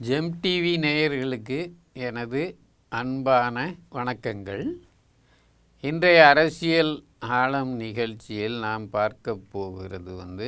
GeM TV நேயர்களுக்கு எனது அன்பான வணக்கங்கள் இன்றைய அரசியல் ஆழம் நிகழ்ச்சியில் நாம் பார்க்க போகிறது வந்து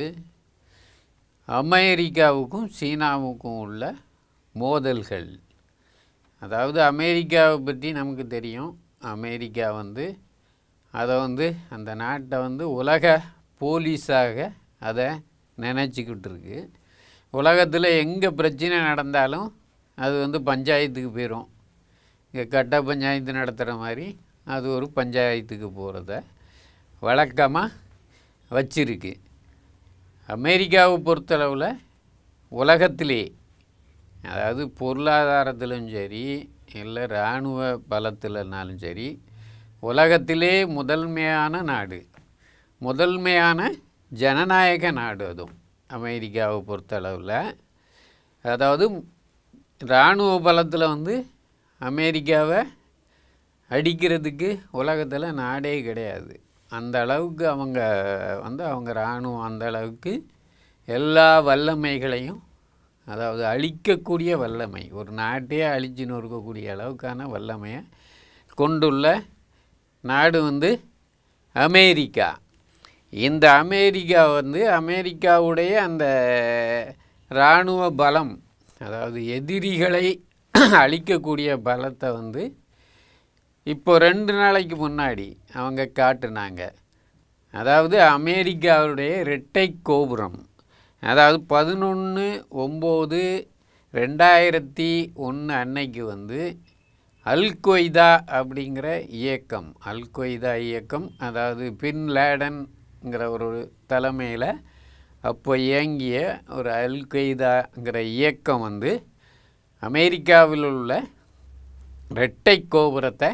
அமெரிக்காவுக்கும் சீனாவுக்கும் உள்ள மோதல்கள் அதாவது அமெரிக்காவை பற்றி நமக்கு தெரியும் அமெரிக்கா வந்து அதை வந்து அந்த நாட்டை வந்து உலக போலீஸாக அதை நினச்சிக்கிட்டு இருக்கு உலகத்தில் எங்கே பிரச்சனை நடந்தாலும் அது வந்து பஞ்சாயத்துக்கு போயிடும் இங்கே கட்ட பஞ்சாயத்து நடத்துகிற மாதிரி அது ஒரு பஞ்சாயத்துக்கு போகிறத வழக்கமாக வச்சிருக்கு அமெரிக்காவை பொறுத்தளவில் உலகத்திலே அதாவது பொருளாதாரத்திலும் சரி இல்லை இராணுவ பலத்திலனாலும் சரி உலகத்திலே முதன்மையான நாடு முதன்மையான ஜனநாயக நாடு அதுவும் அமெரிக்காவை பொறுத்தளவில் அதாவது இராணுவ பலத்தில் வந்து அமெரிக்காவை அடிக்கிறதுக்கு உலகத்தில் நாடே கிடையாது அந்த அளவுக்கு அவங்க வந்து அவங்க இராணுவம் அந்த அளவுக்கு எல்லா வல்லமைகளையும் அதாவது அழிக்கக்கூடிய வல்லமை ஒரு நாட்டையே அழிச்சு நொறுக்கக்கூடிய அளவுக்கான வல்லமையை கொண்டுள்ள நாடு வந்து அமெரிக்கா இந்த அமெரிக்கா வந்து அமெரிக்காவுடைய அந்த இராணுவ பலம் அதாவது எதிரிகளை அழிக்கக்கூடிய பலத்தை வந்து இப்போ ரெண்டு நாளைக்கு முன்னாடி அவங்க காட்டுனாங்க அதாவது அமெரிக்காவுடைய இரட்டை கோபுரம் அதாவது பதினொன்று ஒம்பது ரெண்டாயிரத்தி ஒன்று அன்னைக்கு வந்து அல் கொய்தா அப்படிங்கிற இயக்கம் அல் கொய்தா இயக்கம் அதாவது பின் லேடன்ங்கிற ஒரு தலைமையில் அப்போ இயங்கிய ஒரு அல் கொய்தாங்கிற இயக்கம் வந்து அமெரிக்காவில் உள்ள இரட்டை கோபுரத்தை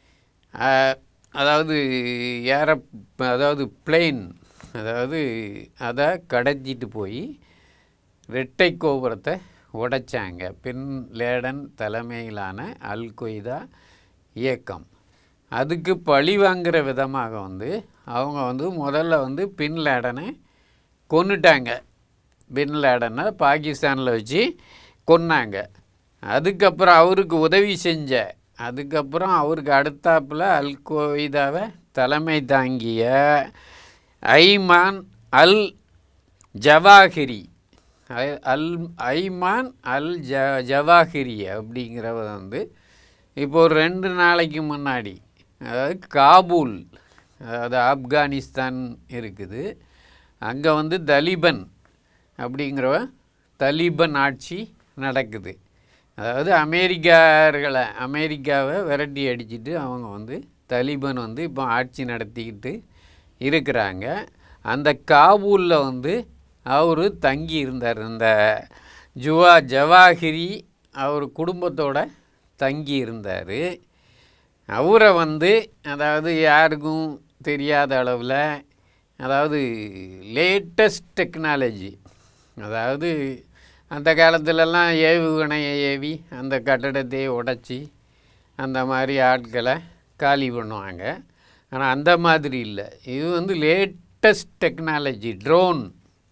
அதாவது ஏற அதாவது பிளெயின் அதாவது அதை கடத்திட்டு போய் இரட்டை கோபுரத்தை உடைச்சாங்க பின் லேடன் தலைமையிலான அல் கொய்தா இயக்கம் அதுக்கு பழி வாங்குகிற விதமாக வந்து அவங்க வந்து முதல்ல வந்து பின் லேடனை கொன்னுட்டாங்க பின் லேடனை பாகிஸ்தானில் வச்சு கொன்னாங்க அதுக்கப்புறம் அவருக்கு உதவி செஞ்ச அதுக்கப்புறம் அவருக்கு அடுத்தாப்பில் அல் கொய்தாவை தலைமை தாங்கிய ஐமான் அல் ஜவாஹிரி அல் ஐமான் அல் ஜ ஜவாஹிரி அப்படிங்கிறவ வந்து இப்போ ஒரு ரெண்டு நாளைக்கு முன்னாடி அதாவது காபூல் அதாவது ஆப்கானிஸ்தான் இருக்குது அங்கே வந்து தலிபன் அப்படிங்கிறவ தலிபன் ஆட்சி நடக்குது அதாவது அமெரிக்கார்களை அமெரிக்காவை விரட்டி அடிச்சுட்டு அவங்க வந்து தலிபன் வந்து இப்போ ஆட்சி நடத்திக்கிட்டு இருக்கிறாங்க அந்த காபூலில் வந்து அவர் தங்கி இருந்தார் இந்த ஜுவா ஜவாஹிரி அவர் குடும்பத்தோட தங்கி இருந்தார் அவரை வந்து அதாவது யாருக்கும் தெரியாத அளவில் அதாவது லேட்டஸ்ட் டெக்னாலஜி அதாவது அந்த காலத்துலலாம் ஏவுகணையை ஏவி அந்த கட்டடத்தையே உடச்சி அந்த மாதிரி ஆட்களை காலி பண்ணுவாங்க ஆனால் அந்த மாதிரி இல்லை இது வந்து லேட்டஸ்ட் டெக்னாலஜி ட்ரோன்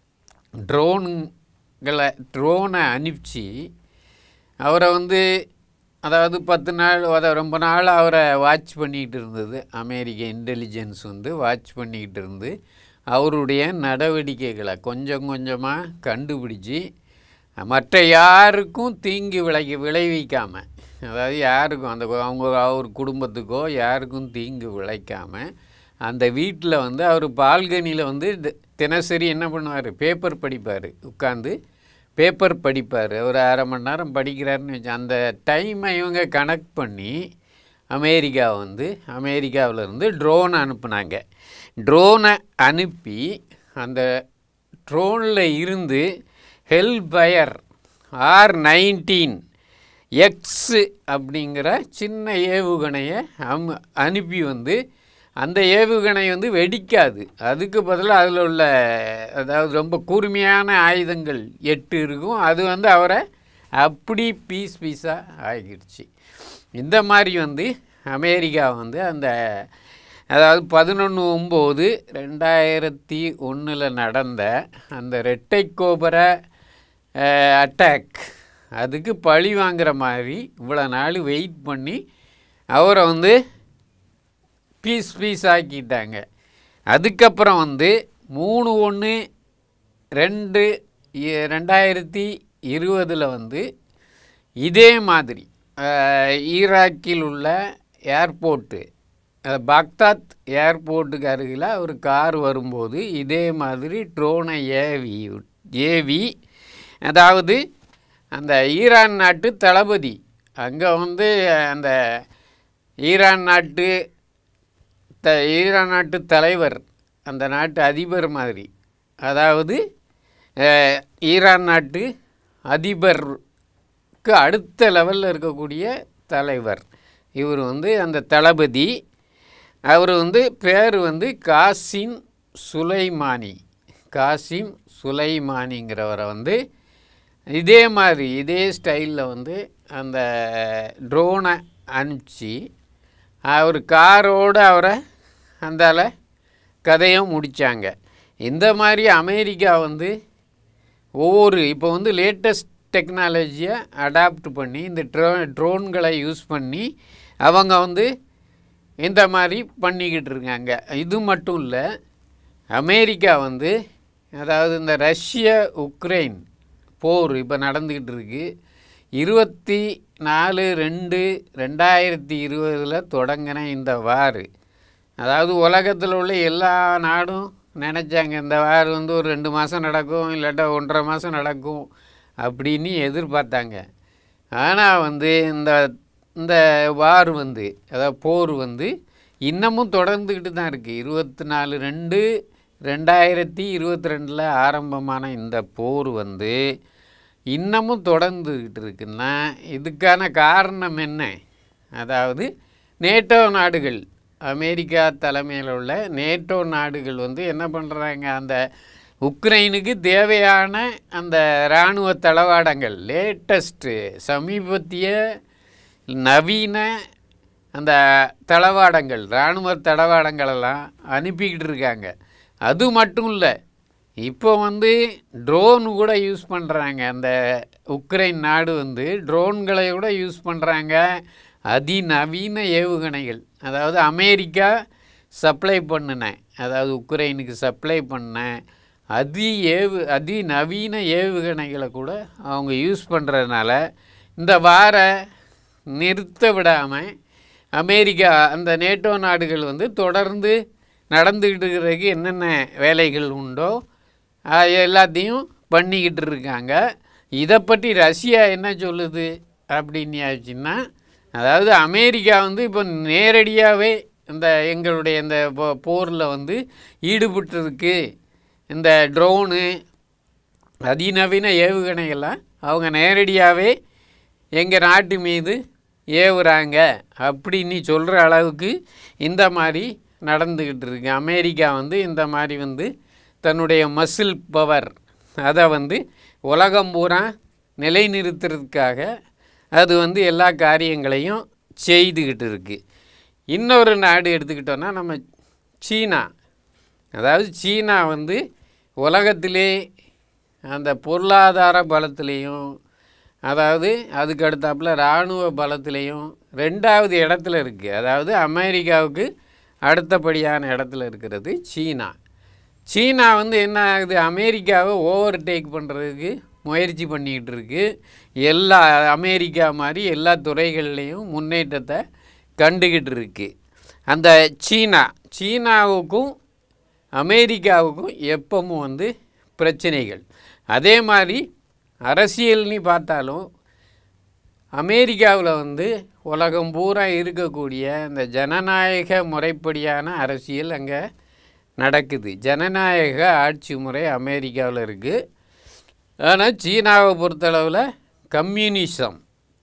ட்ரோனுங்களை ட்ரோனை அனுப்பிச்சு அவரை வந்து அதாவது பத்து நாள் அதை ரொம்ப நாள் அவரை வாட்ச் பண்ணிக்கிட்டு இருந்தது அமெரிக்க இன்டெலிஜென்ஸ் வந்து வாட்ச் பண்ணிக்கிட்டு இருந்து அவருடைய நடவடிக்கைகளை கொஞ்சம் கொஞ்சமாக கண்டுபிடிச்சி மற்ற யாருக்கும் தீங்கு விளைவி விளைவிக்காமல் அதாவது யாருக்கும் அந்த அவங்க அவர் குடும்பத்துக்கோ யாருக்கும் தீங்கு விளைக்காமல் அந்த வீட்டில் வந்து அவர் பால்கனியில் வந்து தினசரி என்ன பண்ணுவார் பேப்பர் படிப்பார் உட்காந்து பேப்பர் படிப்பார் ஒரு அரை மணி நேரம் படிக்கிறாருன்னு வச்சு அந்த டைமை இவங்க கனெக்ட் பண்ணி அமெரிக்கா வந்து அமெரிக்காவிலேருந்து ட்ரோன் அனுப்புனாங்க ட்ரோனை அனுப்பி அந்த ட்ரோனில் இருந்து ஹெல்பயர் ஆர் நைன்டீன் எக்ஸு அப்படிங்கிற சின்ன ஏவுகணையை அம் அனுப்பி வந்து அந்த ஏவுகணை வந்து வெடிக்காது அதுக்கு பதிலாக அதில் உள்ள அதாவது ரொம்ப கூர்மையான ஆயுதங்கள் எட்டு இருக்கும் அது வந்து அவரை அப்படி பீஸ் பீஸாக ஆகிடுச்சு இந்த மாதிரி வந்து அமெரிக்கா வந்து அந்த அதாவது பதினொன்று ஒம்பது ரெண்டாயிரத்தி ஒன்றில் நடந்த அந்த ரெட்டை கோபுர அட்டாக் அதுக்கு பழி வாங்குற மாதிரி இவ்வளோ நாள் வெயிட் பண்ணி அவரை வந்து பீஸ் பீஸ் ஆக்கிட்டாங்க அதுக்கப்புறம் வந்து மூணு ஒன்று ரெண்டு இ- ரெண்டாயிரத்தி இருபதில் வந்து இதே மாதிரி அஹ், ஈராக்கில் உள்ள ஏர்போர்ட்டு அஹ், பாக்தாத் ஏர்போர்ட்டுக்கு அருகில் ஒரு கார் வரும்போது இதே மாதிரி ட்ரோனை ஏவி ஏவி அதாவது அந்த ஈரான் நாட்டு தளபதி அங்கே வந்து அந்த ஈரான் நாட்டு த ஈரான் நாட்டு தலைவர் அந்த நாட்டு அதிபர் மாதிரி அதாவது அஹ், ஈரான் நாட்டு அதிபருக்கு அடுத்த லெவலில் இருக்கக்கூடிய தலைவர் இவர் வந்து அந்த தளபதி அவர் வந்து பேர் வந்து காசிம் சுலைமானி காசிம் சுலைமானிங்கிறவரை வந்து இதே மாதிரி இதே ஸ்டைலில் வந்து அந்த ட்ரோனை அனுப்பிச்சி அவர் காரோடு அவரை அந்தால கதையும் முடித்தாங்க இந்த மாதிரி அமெரிக்கா வந்து ஒவ்வொரு இப்போ வந்து லேட்டஸ்ட் டெக்னாலஜியை அடாப்ட் பண்ணி இந்த ட்ரோ ட்ரோன்களை யூஸ் பண்ணி அவங்க வந்து இந்த மாதிரி பண்ணிக்கிட்டு இருக்காங்க இது மட்டும் இல்லை அமெரிக்கா வந்து அதாவது இந்த ரஷ்ய உக்ரைன் போர் இப்போ நடந்துக்கிட்டு இருக்கு இருபத்தி நாலு ரெண்டு ரெண்டாயிரத்தி இருபதில் தொடங்கின இந்த வார் அதாவது உலகத்தில் உள்ள எல்லா நாடும் நினச்சாங்க இந்த வார் வந்து ஒரு ரெண்டு மாதம் நடக்கும் இல்லாட்டா ஒன்றரை மாதம் நடக்கும் அப்படின்னு எதிர்பார்த்தாங்க ஆனால் வந்து இந்த இந்த வார் வந்து அதாவது போர் வந்து இன்னமும் தொடர்ந்துக்கிட்டு தான் இருக்குது இருபத்தி நாலு ரெண்டு ரெண்டாயிரத்தி இருபத்தி ரெண்டில் ஆரம்பமான இந்த போர் வந்து இன்னமும் தொடர்ந்துக்கிட்டு இருக்குன்னா இதுக்கான காரணம் என்ன அதாவது நேட்டோ நாடுகள் அமெரிக்கா தலைமையில் உள்ள நேட்டோ நாடுகள் வந்து என்ன பண்ணுறாங்க அந்த உக்ரைனுக்கு தேவையான அந்த இராணுவ தளவாடங்கள் லேட்டஸ்ட்டு சமீபத்திய நவீன அந்த தளவாடங்கள் இராணுவ தளவாடங்களெல்லாம் அனுப்பிக்கிட்டு இருக்காங்க அது மட்டும் இல்லை இப்போ வந்து ட்ரோன் கூட யூஸ் பண்ணுறாங்க அந்த உக்ரைன் நாடு வந்து ட்ரோன்களை கூட யூஸ் பண்ணுறாங்க அதிநவீன ஏவுகணைகள் அதாவது அமெரிக்கா சப்ளை பண்ணின அதாவது உக்ரைனுக்கு சப்ளை பண்ண அதி ஏவு அதிநவீன ஏவுகணைகளை கூட அவங்க யூஸ் பண்ணுறதுனால இந்த வார நிறுத்த விடாமல் அமெரிக்கா அந்த நேட்டோ நாடுகள் வந்து தொடர்ந்து நடந்துக்கிட்டு இருக்கிறதுக்கு என்னென்ன வேலைகள் உண்டோ அது எல்லாத்தையும் பண்ணிக்கிட்டு இருக்காங்க இதை பற்றி ரஷ்யா என்ன சொல்லுது அப்படின்னு ஆச்சுன்னா அதாவது அமெரிக்கா வந்து இப்போ நேரடியாகவே இந்த எங்களுடைய இந்த போரில் வந்து ஈடுபட்டிருக்கு இந்த ட்ரோனு அதிநவீன ஏவுகணைகள்லாம் அவங்க நேரடியாகவே எங்கள் நாட்டு மீது ஏவுறாங்க அப்படின்னு சொல்கிற அளவுக்கு இந்த மாதிரி நடந்துக்கிட்டு இருக்கு அமெரிக்கா வந்து இந்த மாதிரி வந்து தன்னுடைய மசில் பவர் அதை வந்து உலகம் பூரா நிலைநிறுத்துறதுக்காக அது வந்து எல்லா காரியங்களையும் செய்துக்கிட்டு இருக்கு இன்னொரு நாடு எடுத்துக்கிட்டோன்னா நம்ம சீனா அதாவது சீனா வந்து உலகத்திலே அந்த பொருளாதார பலத்திலையும் அதாவது அதுக்கு அடுத்தாப்புல இராணுவ பலத்திலையும் ரெண்டாவது இடத்துல இருக்குது அதாவது அமெரிக்காவுக்கு அடுத்தபடியான இடத்துல இருக்கிறது சீனா சீனா வந்து என்ன ஆகுது அமெரிக்காவை ஓவர் டேக் பண்ணுறதுக்கு முயற்சி பண்ணிக்கிட்டு இருக்கு எல்லா அமெரிக்கா மாதிரி எல்லா துறைகள்லேயும் முன்னேற்றத்தை கண்டுக்கிட்டு இருக்கு அந்த சீனா சீனாவுக்கும் அமெரிக்காவுக்கும் எப்பவும் வந்து பிரச்சனைகள் அதே மாதிரி அரசியல்னு பார்த்தாலும் அமெரிக்காவில் வந்து உலகம் பூரா இருக்கக்கூடிய இந்த ஜனநாயக முறைப்படியான அரசியல் அங்கே நடக்குது ஜனநாயக ஆட்சி முறை அமெரிக்காவில் இருக்குது ஆனால் சீனாவை பொறுத்தளவில் கம்யூனிசம்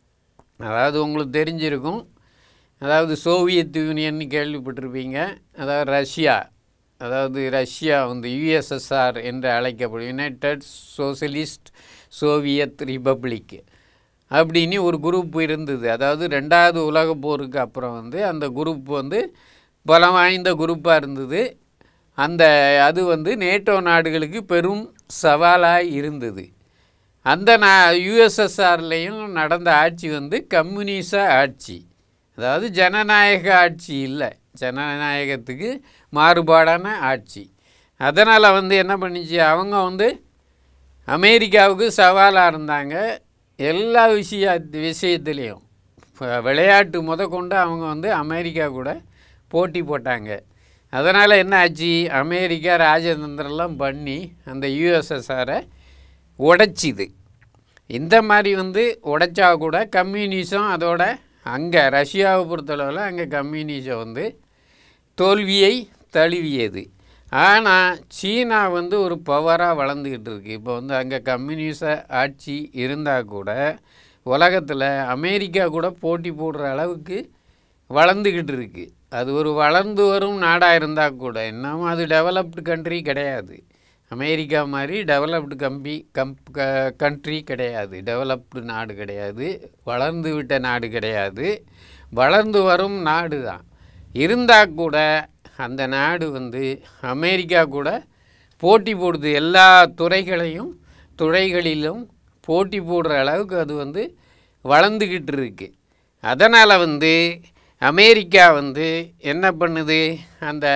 அதாவது உங்களுக்கு தெரிஞ்சிருக்கும் அதாவது சோவியத் யூனியன் கேள்விப்பட்டிருப்பீங்க அதாவது ரஷ்யா அதாவது ரஷ்யா வந்து யுஎஸ்எஸ்ஆர் என்று அழைக்கப்படும் யுனைடெட் சோசலிஸ்ட் சோவியத் ரிப்பப்ளிக் அப்படின்னு ஒரு குரூப் இருந்தது அதாவது ரெண்டாவது உலக போருக்கு அப்புறம் வந்து அந்த குரூப் வந்து பலம் வாய்ந்த குரூப்பாக இருந்தது அந்த அது வந்து நேட்டோ நாடுகளுக்கு பெரும் சவாலாக இருந்தது அந்த நா யுஎஸ்எஸ்ஆர்லேயும் நடந்த ஆட்சி வந்து கம்யூனிச ஆட்சி அதாவது ஜனநாயக ஆட்சி இல்லை ஜனநாயகத்துக்கு மாறுபாடான ஆட்சி அதனால் வந்து என்ன பண்ணிச்சு அவங்க வந்து அமெரிக்காவுக்கு சவாலாக இருந்தாங்க எல்லா விஷய விஷயத்துலேயும் இப்போ விளையாட்டு முத கொண்டு அவங்க வந்து அமெரிக்கா கூட போட்டி போட்டாங்க அதனால் என்ன ஆச்சு அமெரிக்கா ராஜதந்திரம்லாம் பண்ணி அந்த யுஎஸ்எஸ்ஆரை உடைச்சிது இந்த மாதிரி வந்து உடைச்சா கூட கம்யூனிசம் அதோட அங்கே ரஷ்யாவை பொறுத்தளவில் அங்கே கம்யூனிசம் வந்து தோல்வியை தழுவியது ஆனால் சீனா வந்து ஒரு பவராக வளர்ந்துக்கிட்டு இருக்கு இப்போ வந்து அங்கே கம்யூனிச ஆட்சி இருந்தால் கூட உலகத்தில் அமெரிக்கா கூட போட்டி போடுற அளவுக்கு வளர்ந்துக்கிட்டு இருக்கு அது ஒரு வளர்ந்து வரும் நாடாக இருந்தால் கூட இன்னமும் அது டெவலப்டு கண்ட்ரி கிடையாது அமெரிக்கா மாதிரி டெவலப்டு கம்பி கம்ப் க கண்ட்ரி கிடையாது டெவலப்டு நாடு கிடையாது வளர்ந்து விட்ட நாடு கிடையாது வளர்ந்து வரும் நாடு தான் இருந்தால் கூட அந்த நாடு வந்து அமெரிக்கா கூட போட்டி போடுது எல்லா துறைகளையும் துறைகளிலும் போட்டி போடுற அளவுக்கு அது வந்து வளர்ந்துக்கிட்டு இருக்கு அதனால் வந்து அமெரிக்கா வந்து என்ன பண்ணுது அந்த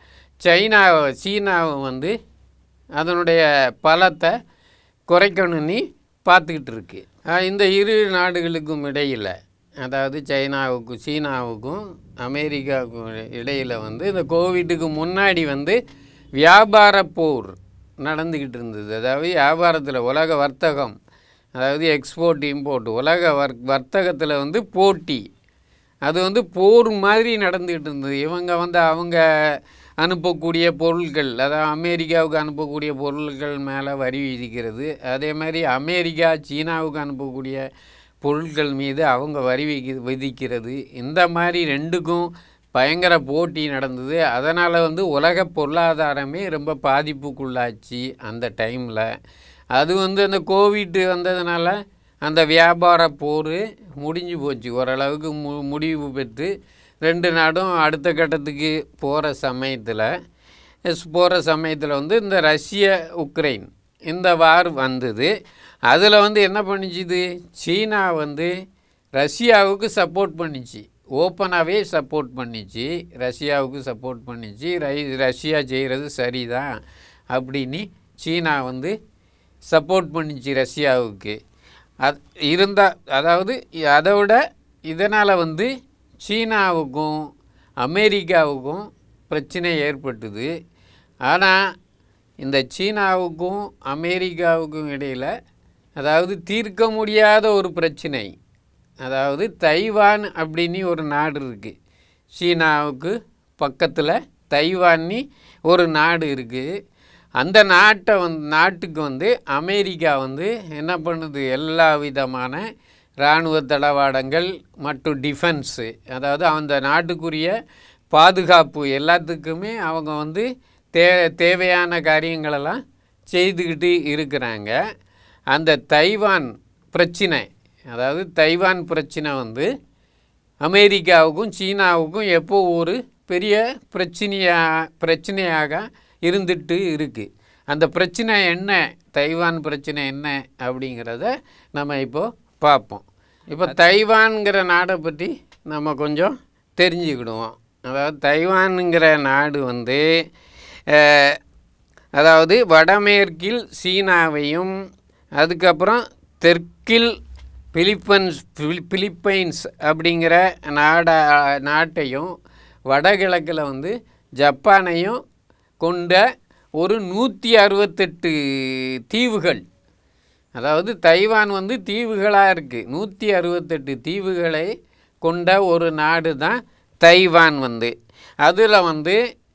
சைனாவை சீனாவை வந்து அதனுடைய பலத்தை குறைக்கணும்னு பார்த்துக்கிட்டு இருக்கு ஆஹ் இந்த இரு நாடுகளுக்கும் இடையில் அதாவது சைனாவுக்கும் சீனாவுக்கும் அமெரிக்காவுக்கும் இடையில் வந்து இந்த கோவிட்டுக்கு முன்னாடி வந்து வியாபார போர் நடந்துக்கிட்டு இருந்தது அதாவது வியாபாரத்தில் உலக வர்த்தகம் அதாவது எக்ஸ்போர்ட் இம்போர்ட் உலக வர் வர்த்தகத்தில் வந்து போட்டி அது வந்து போர் மாதிரி நடந்துக்கிட்டு இருந்தது இவங்க வந்து அவங்க அனுப்பக்கூடிய பொருட்கள் அதாவது அமெரிக்காவுக்கு அனுப்பக்கூடிய பொருட்கள் மேலே வரி விதிக்கிறது அதே மாதிரி அமெரிக்கா சீனாவுக்கு அனுப்பக்கூடிய பொருட்கள் மீது அவங்க வரி விதி விதிக்கிறது இந்த மாதிரி ரெண்டுக்கும் பயங்கர போட்டி நடந்தது அதனால் வந்து உலக பொருளாதாரமே ரொம்ப பாதிப்புக்குள்ளாச்சு அந்த டைமில் அது வந்து அந்த கோவிட் வந்ததுனால அந்த வியாபார போர் முடிஞ்சு போச்சு ஓரளவுக்கு மு முடிவு பெற்று ரெண்டு நாடும் அடுத்த கட்டத்துக்கு போகிற சமயத்தில் போகிற சமயத்தில் வந்து இந்த ரஷ்ய உக்ரைன் இந்த வார் வந்தது அதில் வந்து என்ன பண்ணிச்சுது சீனா வந்து ரஷ்யாவுக்கு சப்போர்ட் பண்ணிச்சு ஓப்பனாகவே சப்போர்ட் பண்ணிச்சு ரஷ்யாவுக்கு சப்போர்ட் பண்ணிச்சு ரை ரஷ்யா செய்கிறது சரிதான் அப்படின்னு சீனா வந்து சப்போர்ட் பண்ணிச்சு ரஷ்யாவுக்கு அது இருந்தால் அதாவது அதை விட இதனால் வந்து சீனாவுக்கும் அமெரிக்காவுக்கும் பிரச்சனை ஏற்பட்டது ஆனால் இந்த சீனாவுக்கும் அமெரிக்காவுக்கும் இடையில் அதாவது தீர்க்க முடியாத ஒரு பிரச்சனை அதாவது தைவான் அப்படின்னு ஒரு நாடு இருக்குது சீனாவுக்கு பக்கத்தில் தைவான்னு ஒரு நாடு இருக்குது அந்த நாட்டை வந்து நாட்டுக்கு வந்து அமெரிக்கா வந்து என்ன பண்ணுது எல்லா விதமான இராணுவ தளவாடங்கள் மற்றும் டிஃபென்ஸு அதாவது அந்த நாட்டுக்குரிய பாதுகாப்பு எல்லாத்துக்குமே அவங்க வந்து தே தேவையான காரியங்களெல்லாம் செய்துக்கிட்டு இருக்கிறாங்க அந்த தைவான் பிரச்சனை அதாவது தைவான் பிரச்சனை வந்து அமெரிக்காவுக்கும் சீனாவுக்கும் எப்போ ஒரு பெரிய பிரச்சனையா பிரச்சனையாக இருந்துட்டு இருக்குது அந்த பிரச்சனை என்ன தைவான் பிரச்சனை என்ன அப்படிங்கிறத நம்ம இப்போது பார்ப்போம் இப்போ தைவான்கிற நாடை பற்றி நம்ம கொஞ்சம் தெரிஞ்சுக்கிடுவோம் அதாவது தைவானுங்கிற நாடு வந்து அஹ், அதாவது வடமேற்கில் சீனாவையும் அதுக்கப்புறம் தெற்கில் பிலிப்பன்ஸ் பிலி- பிலிப்பைன்ஸ் அப்படிங்கிற நாட நாட்டையும் வடகிழக்கில் வந்து ஜப்பானையும் கொண்ட ஒரு நூற்றி அறுபத்தெட்டு தீவுகள் அதாவது தைவான் வந்து தீவுகளாக இருக்குது நூற்றி அறுபத்தெட்டு தீவுகளை கொண்ட ஒரு நாடு தான் தைவான் வந்து அதில் வந்து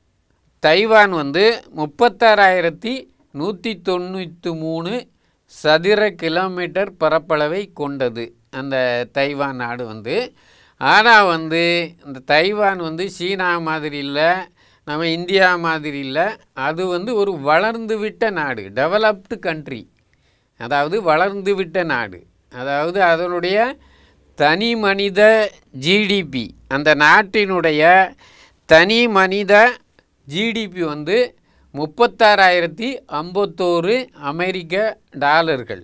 தைவான் வந்து முப்பத்தாறாயிரத்தி நூற்றி தொண்ணூற்றி மூணு சதுர கிலோமீட்டர் பரப்பளவை கொண்டது அந்த தைவான் நாடு வந்து ஆனால் வந்து இந்த தைவான் வந்து சீனா மாதிரி இல்லை நம்ம இந்தியா மாதிரி இல்லை அது வந்து ஒரு வளர்ந்து விட்ட நாடு டெவலப்டு கண்ட்ரி அதாவது வளர்ந்து விட்ட நாடு அதாவது அதனுடைய தனி மனித ஜிடிபி அந்த நாட்டினுடைய தனி மனித ஜிடிபி வந்து முப்பத்தாறாயிரத்தி ஐம்பத்தோரு அமெரிக்க டாலர்கள்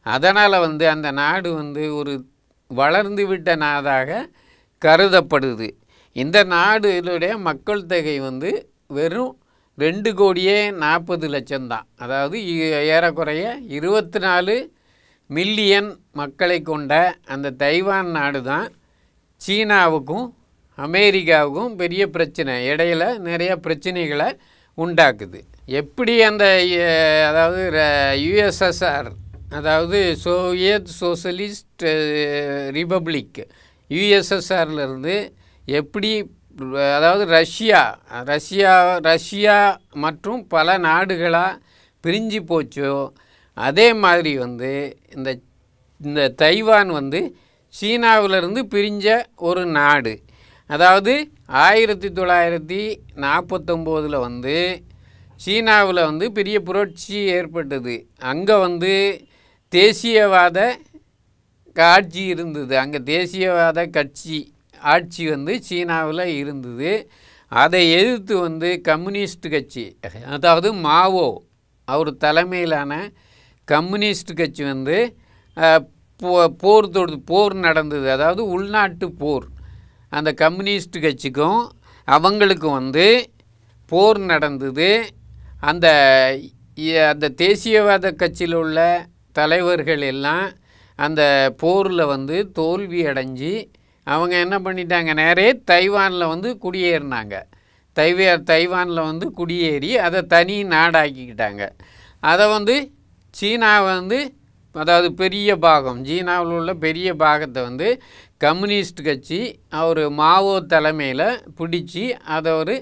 அதனால் வந்து அந்த நாடு வந்து ஒரு வளர்ந்து விட்ட நாடாக கருதப்படுது இந்த நாடுடைய மக்கள் தொகை வந்து வெறும் ரெண்டு கோடியே நாற்பது லட்சம் தான் அதாவது இ- ஏறக்குறைய இருபத்தி நாலு மில்லியன் மக்களை கொண்ட அந்த தைவான் நாடு தான் சீனாவுக்கும் அமெரிக்காவுக்கும் பெரிய பிரச்சனை இடையில நிறைய பிரச்சனைகளை உண்டாக்குது எப்படி அந்த அஹ், அதாவது யுஎஸ்எஸ்ஆர் அதாவது சோவியத் சோசலிஸ்ட் ரிபப்ளிக் யுஎஸ்எஸ்ஆர்லேருந்து எப்படி அதாவது ரஷ்யா ரஷ்யா ரஷ்யா மற்றும் பல நாடுகளாக பிரிஞ்சு போச்சோ அதே மாதிரி வந்து இந்த இந்த தைவான் வந்து சீனாவிலிருந்து பிரிஞ்ச ஒரு நாடு அதாவது ஆயிரத்தி தொள்ளாயிரத்தி நாற்பத்தொம்போதில் வந்து சீனாவில் வந்து பெரிய புரட்சி ஏற்பட்டது அங்கே வந்து தேசியவாத ஆட்சி இருந்தது அங்கே தேசியவாத கட்சி ஆட்சி வந்து சீனாவில் இருந்தது அதை எதிர்த்து வந்து கம்யூனிஸ்ட் கட்சி அதாவது மாவோ அவர் தலைமையிலான கம்யூனிஸ்ட் கட்சி வந்து அஹ், போ- போர் தொடு போர் நடந்தது அதாவது உள்நாட்டு போர் அந்த கம்யூனிஸ்ட் கட்சிக்கும் அவங்களுக்கும் வந்து போர் நடந்தது அந்த இ- அந்த தேசியவாத கட்சியில் உள்ள தலைவர்கள் எல்லாம் அந்த போரில் வந்து தோல்வி அடைஞ்சு அவங்க என்ன பண்ணிட்டாங்க நேரே தைவானில் வந்து குடியேறினாங்க தைவே தைவானில் வந்து குடியேறி அதை தனி நாடாக்கிக்கிட்டாங்க அதை வந்து சீனா வந்து அதாவது பெரிய பாகம் சீனாவில் உள்ள பெரிய பாகத்தை வந்து கம்யூனிஸ்ட் கட்சி அவர் மாவோ தலைமையில் பிடிச்சி அதை ஒரு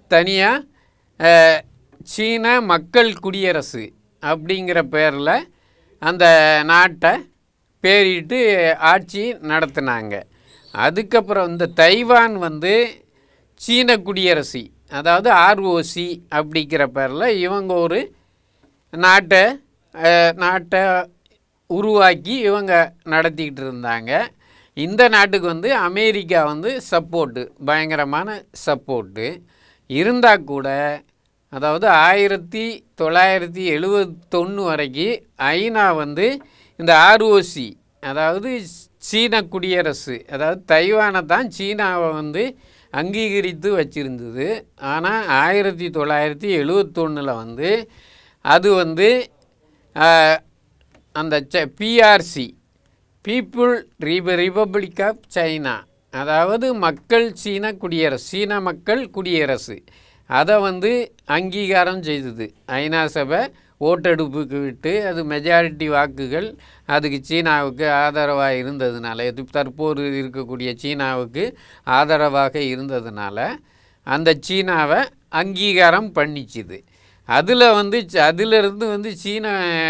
தனியாக சீன மக்கள் குடியரசு அப்படிங்கிற பேரில் அந்த நாட்டை பேரிட்டு ஆட்சி நடத்தினாங்க அதுக்கப்புறம் இந்த தைவான் வந்து சீன குடியரசு அதாவது ஆர்ஓசி அப்படிங்கிற பேரில் இவங்க ஒரு நாட்டை அஹ், நாட்டை உருவாக்கி இவங்க நடத்திக்கிட்டு இருந்தாங்க இந்த நாட்டுக்கு வந்து அமெரிக்கா வந்து சப்போர்ட்டு பயங்கரமான சப்போர்ட்டு இருந்தால் கூட அதாவது ஆயிரத்தி தொள்ளாயிரத்தி எழுபத்தொன்று வரைக்கும் ஐநா வந்து இந்த ஆர்ஓசி அதாவது சீன குடியரசு அதாவது தைவானை தான் சீனாவை வந்து அங்கீகரித்து வச்சிருந்தது ஆனால் ஆயிரத்தி தொள்ளாயிரத்தி எழுவத்தொன்னில் வந்து அது வந்து ஆஹ், அந்த பிஆர்சி பீப்புள் ரிப ரிபப்ளிக் ஆஃப் சைனா அதாவது மக்கள் சீன குடியரசு சீன மக்கள் குடியரசு அதை வந்து அங்கீகாரம் செய்தது ஐநா சபை ஓட்டெடுப்புக்கு விட்டு அது மெஜாரிட்டி வாக்குகள் அதுக்கு சீனாவுக்கு ஆதரவாக இருந்ததுனால இது தற்போது இருக்கக்கூடிய சீனாவுக்கு ஆதரவாக இருந்ததுனால அந்த சீனாவை அங்கீகாரம் பண்ணிச்சுது அதில் வந்து ச- அதிலிருந்து வந்து சீன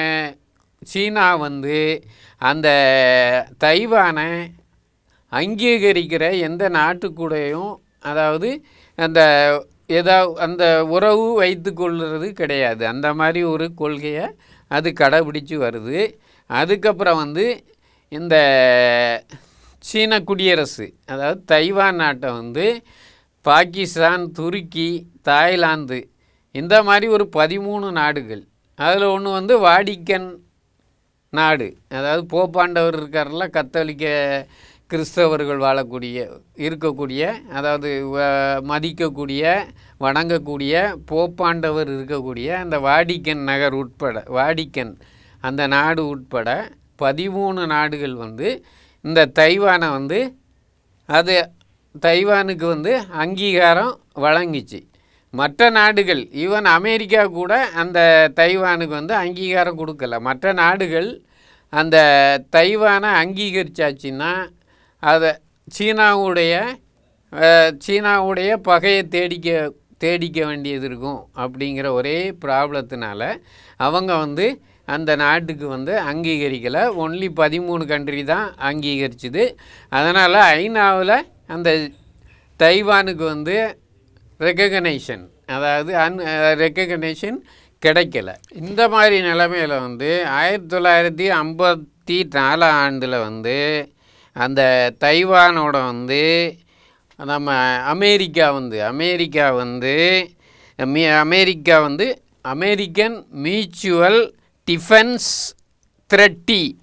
சீனா வந்து அந்த தைவானை அங்கீகரிக்கிற எந்த நாட்டுக்கூடையும் அதாவது அந்த ஏதா அந்த உறவு வைத்து கொள்வது கிடையாது அந்த மாதிரி ஒரு கொள்கையை அது கடைபிடிச்சு வருது அதுக்கப்புறம் வந்து இந்த சீன குடியரசு அதாவது தைவான் நாட்டை வந்து பாகிஸ்தான் துருக்கி தாய்லாந்து இந்த மாதிரி ஒரு பதிமூணு நாடுகள் அதில் ஒன்று வந்து வாடிக்கன் நாடு அதாவது போப்பாண்டவர் இருக்கார்ல கத்தோலிக்க கிறிஸ்தவர்கள் வாழக்கூடிய இருக்கக்கூடிய அதாவது வ- மதிக்கக்கூடிய வணங்கக்கூடிய போப்பாண்டவர் இருக்கக்கூடிய அந்த வாடிக்கன் நகர் உட்பட வாடிக்கன் அந்த நாடு உட்பட பதிமூணு நாடுகள் வந்து இந்த தைவானை வந்து அது தைவானுக்கு வந்து அங்கீகாரம் வழங்கிச்சு மற்ற நாடுகள் ஈவன் அமெரிக்கா கூட அந்த தைவானுக்கு வந்து அங்கீகாரம் கொடுக்கல மற்ற நாடுகள் அந்த தைவானை அங்கீகரிச்சாச்சுன்னா அதை சீனாவுடைய அஹ், சீனாவுடைய பகையை தேடிக்க தேடிக்க வேண்டியது இருக்கும் அப்படிங்கிற ஒரே ப்ராப்ளத்தினால அவங்க வந்து அந்த நாட்டுக்கு வந்து அங்கீகரிக்கலை ஒன்லி பதிமூணு கண்ட்ரி தான் அங்கீகரிச்சுது அதனால் ஐநாவில் அந்த தைவானுக்கு வந்து ரெக்கக்னைஷன் அதாவது அன் ரெக்கக்னைஷன் கிடைக்கல இந்த மாதிரி நிலைமையில் வந்து ஆயிரத்தி தொள்ளாயிரத்தி ஐம்பத்தி நாலாம் ஆண்டில் வந்து அந்த தைவானோட வந்து நம்ம அமெரிக்கா வந்து அமெரிக்கா வந்து மீ- அமெரிக்கா வந்து அமெரிக்கன் மியூச்சுவல் டிஃபென்ஸ் த்ரெட்டி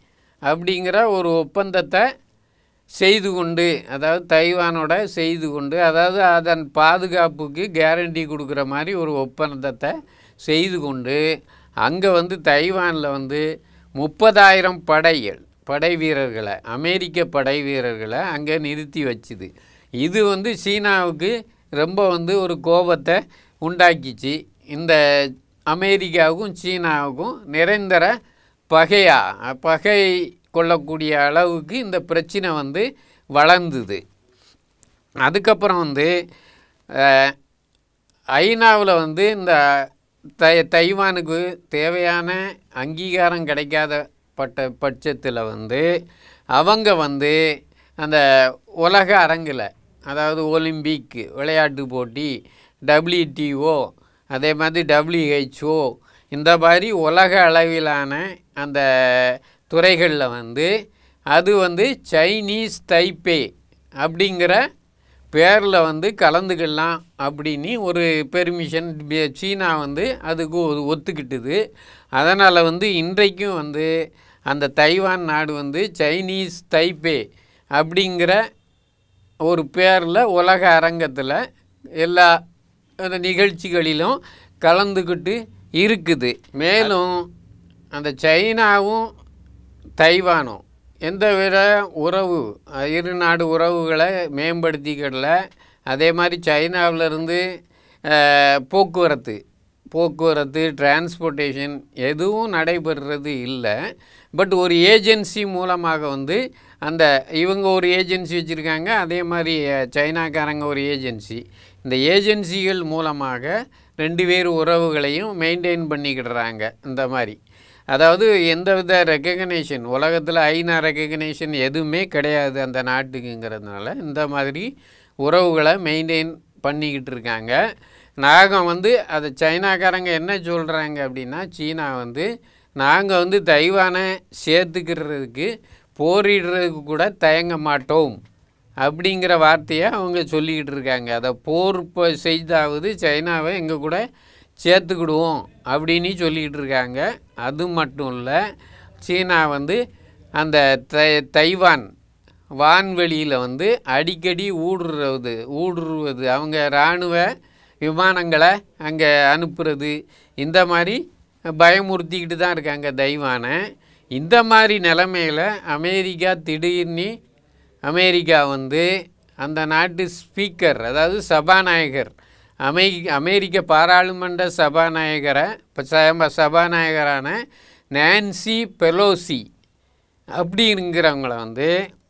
அப்படிங்கிற ஒரு ஒப்பந்தத்தை செய்து கொண்டு அதாவது தைவானோட செய்து கொண்டு அதாவது அதன் பாதுகாப்புக்கு கேரண்டி கொடுக்குற மாதிரி ஒரு ஒப்பந்தத்தை செய்து கொண்டு அங்கே வந்து தைவானில் வந்து முப்பதாயிரம் படைகள் படை வீரர்களை அமெரிக்க படை வீரர்களை அங்கே நிறுத்தி வச்சுது இது வந்து சீனாவுக்கு ரொம்ப வந்து ஒரு கோபத்தை உண்டாக்கிச்சு இந்த அமெரிக்காவுக்கும் சீனாவுக்கும் நிரந்தர பகையா பகை கொள்ளக்கூடிய அளவுக்கு இந்த பிரச்சனை வந்து வளர்ந்துது அதுக்கப்புறம் வந்து ஐநாவில் வந்து இந்த தை தைவானுக்கு தேவையான அங்கீகாரம் கிடைக்காத பட்ட பட்சத்தில் வந்து அவங்க வந்து அந்த உலக அரங்கில் அதாவது ஒலிம்பிக் விளையாட்டு போட்டி டபிள்யூடிஓ அதே மாதிரி டபிள்யூஹெச்ஓ இந்த மாதிரி உலக அளவிலான அந்த துறைகளில் வந்து அது வந்து சைனீஸ் தைப்பே அப்படிங்கிற பேரில் வந்து கலந்துக்கலாம் அப்படின்னு ஒரு பெர்மிஷன் சீனா வந்து அதுக்கு ஒ- ஒத்துக்கிட்டுது அதனால் வந்து இன்றைக்கும் வந்து அந்த தைவான் நாடு வந்து சைனீஸ் தைப்பே அப்படிங்கிற ஒரு பேரில் உலக அரங்கத்தில் எல்லா அந்த நிகழ்ச்சிகளிலும் கலந்துக்கிட்டு இருக்குது மேலும் அந்த சைனாவும் தைவானும் எந்த வித உறவு அஹ், இரு நாடு உறவுகளை மேம்படுத்திக்கல அதே மாதிரி சைனாவிலேருந்து போக்குவரத்து போக்குவரத்து டிரான்ஸ்போர்ட்டேஷன் எதுவும் நடைபெறுறது இல்லை பட் ஒரு ஏஜென்சி மூலமாக வந்து அந்த இவங்க ஒரு ஏஜென்சி வச்சுருக்காங்க அதே மாதிரி அஹ், சைனாக்காரங்க ஒரு ஏஜென்சி இந்த ஏஜென்சிகள் மூலமாக ரெண்டு பேர் உறவுகளையும் மெயின்டைன் பண்ணிக்கிடுறாங்க இந்த மாதிரி அதாவது எந்தவித ரெக்கக்னேஷன் உலகத்தில் ஐநா ரெக்கக்னேஷன் எதுவுமே கிடையாது அந்த நாட்டுக்குங்கிறதுனால இந்த மாதிரி உறவுகளை மெயின்டைன் பண்ணிக்கிட்டு இருக்காங்க நாங்கள் வந்து அது சைனாக்காரங்க என்ன சொல்கிறாங்க அப்படின்னா சீனா வந்து நாங்கள் வந்து தைவானை சேர்த்துக்கிறதுக்கு போரிடுறதுக்கு கூட தயங்க மாட்டோம் அப்படிங்கிற வார்த்தையை அவங்க சொல்லிக்கிட்டு இருக்காங்க அதை போர் இப்போ செய்தாவது சைனாவை எங்கள் கூட சேர்த்துக்கிடுவோம் அப்படின்னு சொல்லிக்கிட்டு இருக்காங்க அது மட்டும் இல்லை சீனா வந்து அந்த தை தைவான் வான்வெளியில் வந்து அடிக்கடி ஊடுருவது ஊடுருவது அவங்க இராணுவ விமானங்களை அங்கே அனுப்புறது இந்த மாதிரி பயமுறுத்திக்கிட்டு தான் இருக்காங்க தைவானை இந்த மாதிரி நிலமையில் அமெரிக்கா திடீர்னு அமெரிக்கா வந்து அந்த நாட்டு ஸ்பீக்கர் அதாவது சபாநாயகர் அமெ அமெரிக்க பாராளுமன்ற சபாநாயகரை இப்போ சப சபாநாயகரான நான்சி பெலோசி அப்படிங்கிறவங்கள வந்து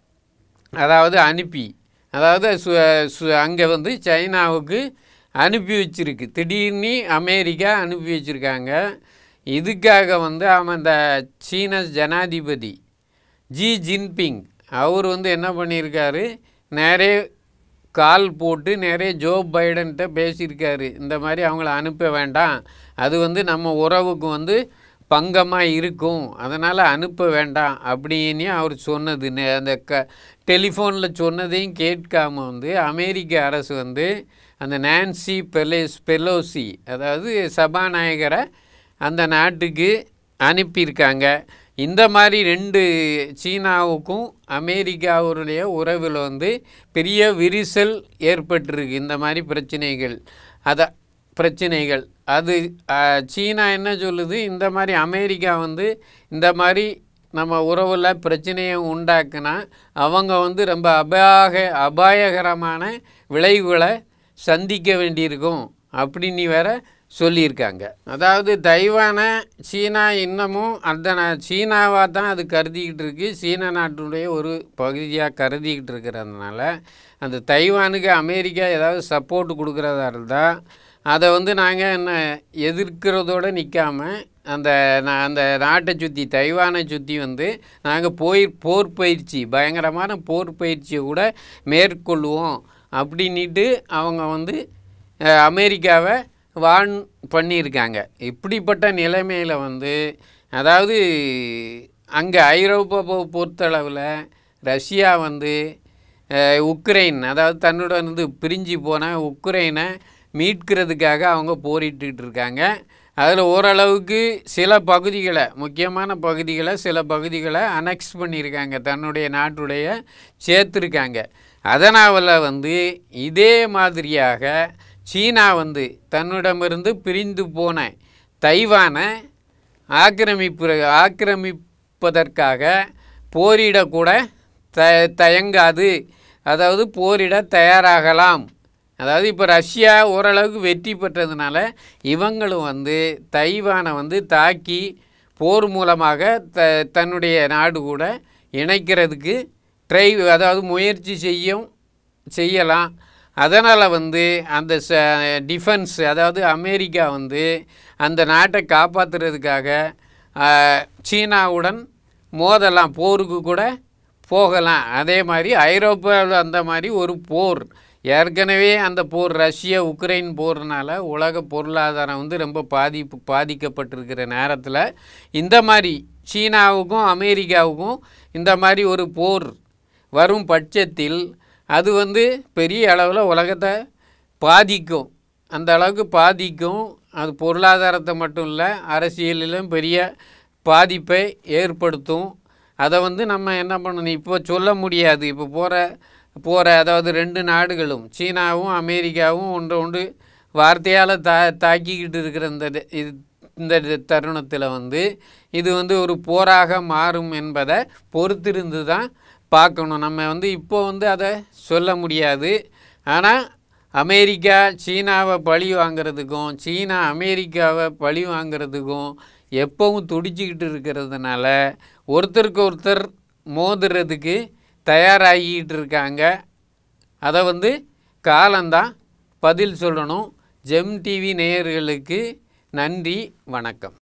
அதாவது அனுப்பி அதாவது சு சு அங்கே வந்து சைனாவுக்கு அனுப்பி வச்சிருக்கு திடீர்னு அமெரிக்கா அனுப்பி வச்சுருக்காங்க இதுக்காக வந்து அவன் இந்த சீன ஜனாதிபதி ஜி ஜின்பிங் அவர் வந்து என்ன பண்ணியிருக்காரு நிறைய கால் போட்டு நிறைய ஜோ பைடன்கிட்ட பேசியிருக்காரு இந்த மாதிரி அவங்கள அனுப்ப வேண்டாம் அது வந்து நம்ம உறவுக்கு வந்து பங்கமாக இருக்கும் அதனால் அனுப்ப வேண்டாம் அப்படின்னு அவர் சொன்னது நே- அந்த க டெலிஃபோனில் சொன்னதையும் கேட்காம வந்து அமெரிக்க அரசு வந்து அந்த நான்சி பெலேஸ் பெலோசி அதாவது சபாநாயகரை அந்த நாட்டுக்கு அனுப்பியிருக்காங்க இந்த மாதிரி ரெண்டு சீனாவுக்கும் அமெரிக்காவுடைய உறவில் வந்து பெரிய விரிசல் ஏற்பட்டிருக்கு இந்த மாதிரி பிரச்சனைகள் அத பிரச்சனைகள் அது அஹ், சீனா என்ன சொல்லுது இந்த மாதிரி அமெரிக்கா வந்து இந்த மாதிரி நம்ம உறவில் பிரச்சனையை உண்டாக்குனா அவங்க வந்து ரொம்ப அபாய அபாயகரமான விளைவுகளை சந்திக்க வேண்டியிருக்கும் அப்படின்னு வேற சொல்லியிருக்காங்க அதாவது தைவானை சீனா இன்னமும் அந்த நா- சீனாவாக தான் அது கருதிக்கிட்டு இருக்கு சீன நாட்டுடைய ஒரு பகுதியாக கருதிக்கிட்டு இருக்கிறதுனால அந்த தைவானுக்கு அமெரிக்கா ஏதாவது சப்போர்ட் கொடுக்குறதா இருந்தால் அதை வந்து நாங்கள் என்ன எதிர்க்கிறதோடு நிற்காம அந்த நா- அந்த நாட்டை சுற்றி தைவானை சுற்றி வந்து நாங்கள் போய் போர் பயிற்சி பயங்கரமான போர் பயிற்சியை கூட மேற்கொள்வோம் அப்படின்ட்டு அவங்க வந்து அஹ், அமெரிக்காவை வான் பண்ணியிருக்காங்க இப்படிப்பட்ட நிலைமையில் வந்து அதாவது அங்கே ஐரோப்பா பொ- பொறுத்தளவில் ரஷ்யா வந்து அஹ், உக்ரைன் அதாவது தன்னுடன் இருந்து பிரிஞ்சு போன உக்ரைனை மீட்கிறதுக்காக அவங்க போரிட்டுக்கிட்டு இருக்காங்க அதில் ஓரளவுக்கு சில பகுதிகளை முக்கியமான பகுதிகளை சில பகுதிகளை அனெக்ஸ் பண்ணியிருக்காங்க தன்னுடைய நாட்டுடைய சேர்த்துருக்காங்க அதனால் வந்து இதே மாதிரியாக சீனா வந்து தன்னிடமிருந்து பிரிந்து போன தைவானை ஆக்கிரமிப்பு ஆக்கிரமிப்பதற்காக போரிடக்கூட த தயங்காது அதாவது போரிட தயாராகலாம் அதாவது இப்போ ரஷ்யா ஓரளவுக்கு வெற்றி பெற்றதுனால இவங்களும் வந்து தைவானை வந்து தாக்கி போர் மூலமாக த தன்னுடைய நாடு கூட இணைக்கிறதுக்கு ட்ரை அதாவது முயற்சி செய்யும் செய்யலாம் அதனால் வந்து அந்த ச டிஃபென்ஸ் அதாவது அமெரிக்கா வந்து அந்த நாட்டை காப்பாற்றுறதுக்காக சீனாவுடன் மோதலாம் போருக்கு கூட போகலாம் அதே மாதிரி ஐரோப்பாவில் அந்த மாதிரி ஒரு போர் ஏற்கனவே அந்த போர் ரஷ்ய உக்ரைன் போர்னால உலக பொருளாதாரம் வந்து ரொம்ப பாதிப்பு பாதிக்கப்பட்டிருக்கிற நேரத்தில் இந்த மாதிரி சீனாவுக்கும் அமெரிக்காவுக்கும் இந்த மாதிரி ஒரு போர் வரும் பட்சத்தில் அது வந்து பெரிய அளவில் உலகத்தை பாதிக்கும் அந்த அளவுக்கு பாதிக்கும் அது பொருளாதாரத்தை மட்டும் இல்லை அரசியலிலும் பெரிய பாதிப்பை ஏற்படுத்தும் அதை வந்து நம்ம என்ன பண்ணணும் இப்போ சொல்ல முடியாது இப்போ போகிற போகிற அதாவது ரெண்டு நாடுகளும் சீனாவும் அமெரிக்காவும் ஒன்று ஒன்று வார்த்தையால் தா தாக்கிக்கிட்டு இருக்கிற இந்த இது- இது இந்த தருணத்தில் வந்து இது வந்து ஒரு போராக மாறும் என்பதை பொறுத்திருந்து தான் பார்க்கணும் நம்ம வந்து இப்போ வந்து அதை சொல்ல முடியாது ஆனால் அமெரிக்கா சீனாவை பழி வாங்குறதுக்கும் சீனா அமெரிக்காவை பழி வாங்குறதுக்கும் எப்பவும் துடிச்சிக்கிட்டு இருக்கிறதுனால ஒருத்தருக்கு ஒருத்தர் மோதுறதுக்கு தயாராகிக்கிட்டு இருக்காங்க அதை வந்து காலம்தான் பதில் சொல்லணும் ஜெம் டிவி நேயர்களுக்கு நன்றி வணக்கம்